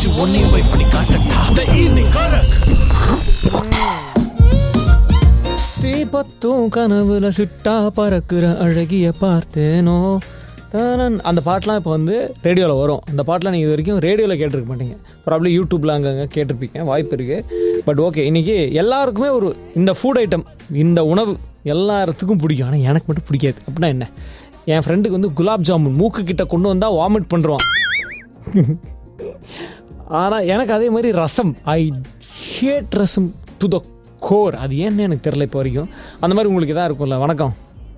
வச்சு உன்னையும் போய் பண்ணி காட்டட்டா த ஈவினிங் காரக் தீபத்தும் கனவுல சிட்டா பறக்கிற அழகிய பார்த்தேனோ தரன் அந்த பாட்டெலாம் இப்போ வந்து ரேடியோவில் வரும் அந்த பாட்டெலாம் நீங்கள் இது வரைக்கும் ரேடியோவில் கேட்டிருக்க மாட்டீங்க ப்ராப்ளி யூடியூப்பில் அங்கங்கே கேட்டிருப்பீங்க வாய்ப்பு இருக்குது பட் ஓகே இன்றைக்கி எல்லாருக்குமே ஒரு இந்த ஃபுட் ஐட்டம் இந்த உணவு எல்லாத்துக்கும் பிடிக்கும் ஆனால் எனக்கு மட்டும் பிடிக்காது அப்படின்னா என்ன என் ஃப்ரெண்டுக்கு வந்து குலாப் ஜாமுன் மூக்கு கிட்ட கொண்டு வந்தால் வாமிட் பண்ணுறான் ஆனால் எனக்கு அதே மாதிரி rasam I hate rasam to the core அது ஏன்னு எனக்கு தெரில இப்போ வரைக்கும் அந்த மாதிரி உங்களுக்கு இதாக இருக்கும்ல வணக்கம்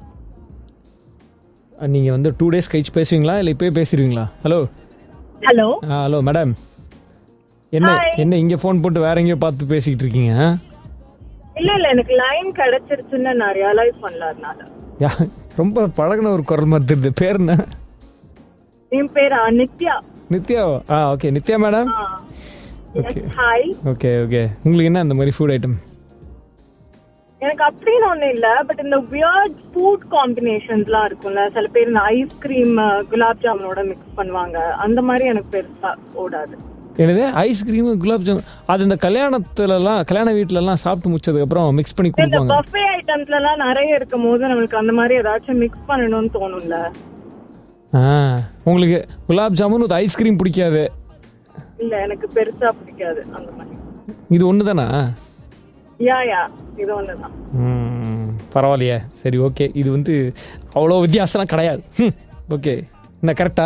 நீங்கள் வந்து டூ டேஸ் கழிச்சு பேசுவீங்களா இல்லை இப்போயே பேசிடுவீங்களா ஹலோ ஹலோ ஆ ஹலோ மேடம் என்ன என்ன இங்கே ஃபோன் போட்டு வேற எங்கேயோ பார்த்து பேசிக்கிட்டு இருக்கீங்க ஆ? இல்ல இல்ல எனக்கு லைன் கிடைச்சிருச்சுன்னு நான் ரியலைஸ் பண்ணல அதனால யா ரொம்ப பழகின ஒரு குரல் மாதிரி தெரியுது பேர் என்ன என் பேர் நித்யா நித்யா ஆ okay Nithya madam okay hi okay okay உங்களுக்கு என்ன அந்த மாதிரி ஃபுட் ஐட்டம் எனக்கு அப்படின்னு ஒண்ணு இல்ல பட் இந்த வியர்ட் ஃபுட் காம்பினேஷன்ஸ்லாம் இருக்கும்ல சில பேர் இந்த ஐஸ்கிரீம் குலாப் ஜாமுனோட மிக்ஸ் பண்ணுவாங்க அந்த மாதிரி எனக்கு பெருசா ஓடாது என்னது ஐஸ்கிரீமு குலாப் ஜாமுன் அது இந்த கல்யாணத்துலலாம் கல்யாண வீட்டிலலாம் சாப்பிட்டு முடிச்சதுக்கப்புறம் மிக்ஸ் பண்ணி இந்த கொடுப்பாங்க பஃபே ஐட்டம்ஸ்ல எல்லாம் நிறைய இருக்கும் போது நம்மளுக்கு அந்த மாதிரி ஏதாச்சும் மிக்ஸ் பண்ணணும்னு தோணும்ல ஆ உங்களுக்கு குலாப் ஜாமுன் வித் ஐஸ்கிரீம் பிடிக்காது இல்ல எனக்கு பெருசா பிடிக்காது அந்த மாதிரி இது ஒன்று தானா யா யா இது ஒண்ணுதான் ம், பரவாயில்லையே சரி ஓகே இது வந்து அவ்வளோ வித்தியாசம்லாம் கிடையாது ஓகே என்ன கரெக்டா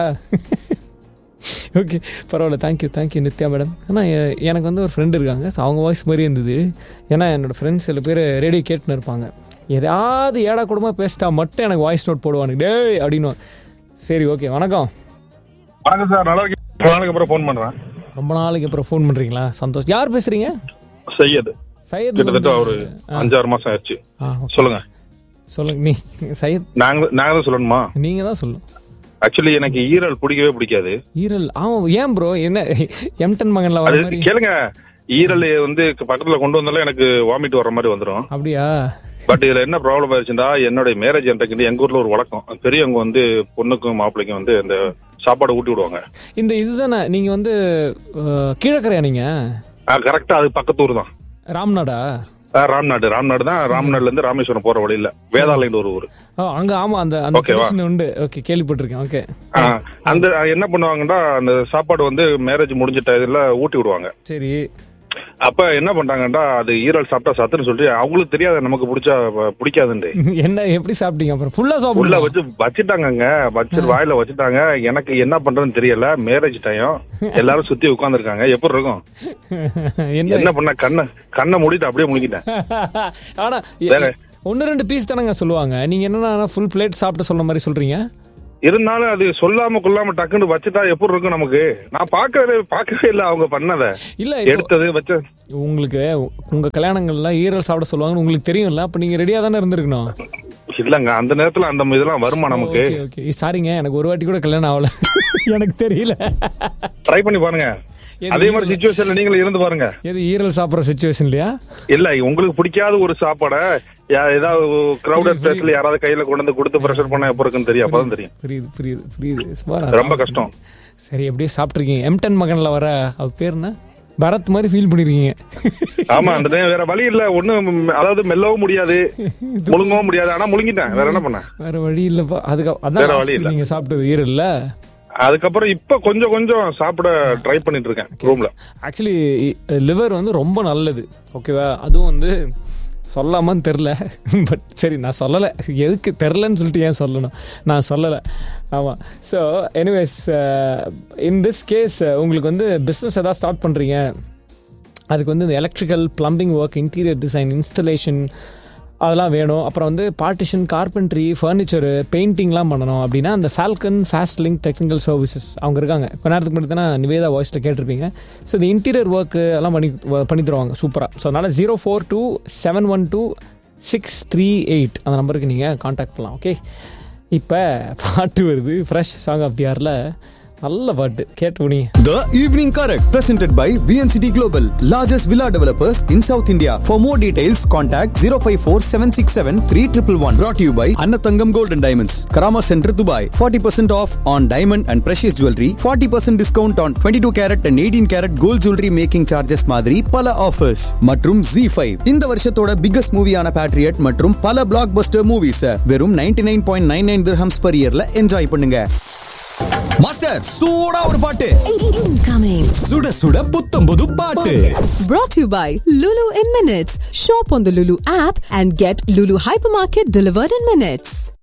ஓகே பரவாயில்ல தேங்க்யூ தேங்க்யூ நித்யா மேடம் ஆனால் எனக்கு வந்து ஒரு ஃப்ரெண்டு இருக்காங்க ஸோ அவங்க வாய்ஸ் மாதிரி இருந்தது ஏன்னா என்னோடய ஃப்ரெண்ட்ஸ் சில பேர் ரேடியோ கேட்டுன்னு இருப்பாங்க எதாவது ஏடா கூடமா பேசிட்டா மட்டும் எனக்கு வாய்ஸ் நோட் போடுவானு டேய் அப்படின்னு சரி ஓகே வணக்கம் வணக்கம் சார் நல்லா இருக்கீங்க ரொம்ப நாளைக்கு அப்புறம் ஃபோன் பண்றேன் ரொம்ப நாளைக்கு அப்புறம் ஃபோன் பண்ணுறீங்களா சந்தோஷ் யார் பேசுகிறீங்க சையது சையத் கிட்டத்தட்ட வந்து- ஒரு அஞ்சாறு மாசம் ஆயிடுச்சு ஆ ஓகே சொல்லுங்க சொல்லுங்க நீ சையத் நாங்க நாங்க தான் சொல்லணுமா நீங்கள் தான் சொல்லணும் ஆக்சுவலி எனக்கு ஈரல் பிடிக்கவே பிடிக்காது ஈரல் ஆமாம் ஏன் ப்ரோ என்ன எம்டன் மகன்ல வர அது மாதிரி கேளுங்க ஈரல் வந்து பக்கத்துல கொண்டு வந்தாலும் எனக்கு வாமிட் வர்ற மாதிரி வந்துடும் அப்படியா பட் இதுல என்ன ப்ராப்ளம் ஆயிடுச்சுன்னா என்னுடைய மேரேஜ் எனக்கு எங்க ஊர்ல ஒரு வழக்கம் பெரியவங்க வந்து பொண்ணுக்கும் மாப்பிள்ளைக்கும் வந்து இந்த சாப்பாடு ஊட்டி விடுவாங்க இந்த இதுதானே நீங்க வந்து அஹ், கீழக்கரையா நீங்க கரெக்டா அது பக்கத்து ஊர் தான் ராம்நாடா ஆ, ராம்நாடு ராம்நாடு தான் ராம்நாடுல இருந்து ராமேஸ்வரம் போற வழியில வேதாலயம் ஒரு ஊர் ஓ, அங்க ஆமா அந்த அந்த ஓகேவா? tradition உண்டு ஓகே கேள்விப்பட்டிருக்கேன் ஓகே ஆ, அந்த என்ன பண்ணுவாங்கன்னா அந்த சாப்பாடு வந்து மேரேஜ் முடிஞ்ச டயத்துல ஊட்டி விடுவாங்க சரி அப்ப என்ன பண்றாங்கன்னா அது ஈரல் சாப்பிட்டா சத்துன்னு சொல்லிட்டு அவங்களுக்கு தெரியாது நமக்கு பிடிச்சா ப- பிடிக்காதுன்ட்டு என்ன எப்படி சாப்பிட்டீங்க அப்புறம் ஃபுல்லா உள்ள சாப்பிடல வச்சு வச்சுட்டாங்கங்க வச்சு வாயில வச்சுட்டாங்க எனக்கு என்ன பண்றதுன்னு தெரியல மேரேஜ் டைம் எல்லாரும் சுத்தி உட்கார்ந்திருக்காங்க எப்படி இருக்கும் என்ன என்ன பண்ண கண்ணை கண்ணை மூடிட்டு அப்படியே முழுங்கிட்டேன் ஆனா வேற. ஒன்னு ரெண்டு பீஸ் தானங்க சொல்லுவாங்க நீங்க என்னன்னா ஃபுல் பிளேட் சாப்பிட்டு சொல்ற மாதிரி சொல்றீங்க இருந்தாலும் அது சொல்லாம கொள்ளாம டக்குன்னு வச்சுட்டா எப்படி இருக்கும் நமக்கு நான் பார்க்கவே பார்க்கவே இல்லை அவங்க பண்ணத இல்ல இப்போ எடுத்தது வச்ச உங்களுக்கு உங்க கல்யாணங்கள்ல ஈரல் சாப்பிட சொல்லுவாங்கன்னு உங்களுக்கு தெரியும்ல அப்ப நீங்க ரெடியா தானே இருந்திருக்கணும் இல்லங்க அந்த நேரத்துல அந்த இதெல்லாம் வருமா நமக்கு ஓகே ஓகே சாரிங்க எனக்கு ஒரு வாட்டி கூட கல்யாணம் ஆகல எனக்கு தெரியல ட்ரை பண்ணி பாருங்க எது அதே மாதிரி சுச்சுவேஷன்ல நீங்களும் இருந்து பாருங்க எது ஈரல் சாப்பிட்ற சுச்சுவேஷன் இல்லையா இல்ல உங்களுக்கு பிடிக்காத ஒரு சாப்பாடை யா- ஏதாவது கிரௌடட் பிளேஸ்ல யாராவது கையில கொண்டு வந்து கொடுத்து ப்ரெஷர் பண்ண எப்போ இருக்குன்னு தெரியும் அப்பதான் தெரியும் புரியுது புரியுது புரியுது சுமாரா ரொம்ப கஷ்டம் சரி அப்படியே சாப்பிட்ருக்கீங்க எம்டன் மகன்ல வர அவர் பேர் என்ன பரத் மாதிரி ஃபீல் பண்ணிருக்கீங்க ஆமா அந்த time வேற வழி இல்ல ஒண்ணும் அதாவது மெல்லவும் முடியாது முழுங்கவும் முடியாது ஆனா முழுங்கிட்டேன் வேற என்ன பண்ணேன் வேற வழி இல்லப்பா அதுக்கு வேற அதான் வழி last இல்ல. நீங்க சாப்பிட்டது ஈரல்ல அதுக்கப்புறம் இப்ப கொஞ்சம் கொஞ்சம் சாப்பிட ட்ரை பண்ணிட்டு இருக்கேன் ரூம்ல ஆக்சுவலி லிவர் வந்து ரொம்ப நல்லது ஓகேவா அதுவும் வந்து சொல்லாமான்னு தெரில பட் சரி நான் சொல்லலை எதுக்கு தெரிலன்னு சொல்லிட்டு ஏன் சொல்லணும் நான் சொல்லலை ஆமாம் so anyways in this case உங்களுக்கு வந்து பிஸ்னஸ் எதாவது ஸ்டார்ட் பண்ணுறீங்க அதுக்கு வந்து இந்த electrical plumbing work interior design installation அதெல்லாம் வேணும் அப்புறம் வந்து பார்ட்டிஷன் கார்பென்ட்ரி ஃபர்னிச்சரு பெயிண்டிங்லாம் பண்ணணும் அப்படின்னா அந்த Falcon fast link technical services அவங்க இருக்காங்க கொஞ்ச நேரத்துக்கு முன்னாடி தானே நிவேதா வாய்ஸில் கேட்டிருப்பீங்க ஸோ இந்த இன்டீரியர் ஒர்க்கு எல்லாம் பண்ணி பண்ணி தருவாங்க சூப்பராக ஸோ அதனால் zero four two seven one two six three eight அந்த நம்பருக்கு நீங்கள் காண்டாக்ட் பண்ணலாம் ஓகே இப்போ பாட்டு வருது ஃப்ரெஷ் சாங் ஆஃப் தி ஆரில் நல்ல பாட்டு கேட்டு முடியும் The Evening Correct, presented by VNCT Global, largest villa developers in South India. For more details, contact 054 767 3111. Brought to you by Annatangam Gold and Diamonds, Karama Center, Dubai. 40% off on diamond and precious jewelry, 40% discount on 22 carat and 18 carat gold jewelry making charges மாதிரி பல offers மற்றும் Z5 இந்த வருஷத்தோட biggest மூவியான Patriot மற்றும் பல black Bastar movies வெறும் 99.99 nine point nine nine dirhams per yearல enjoy பண்ணுங்க மாஸ்டர் சூடா ஒரு பாட்டு Incoming. சுட சுட புத்தம் புது பாட்டு Brought to you by Lulu in Minutes. Shop on the Lulu app and get Lulu Hypermarket delivered in minutes.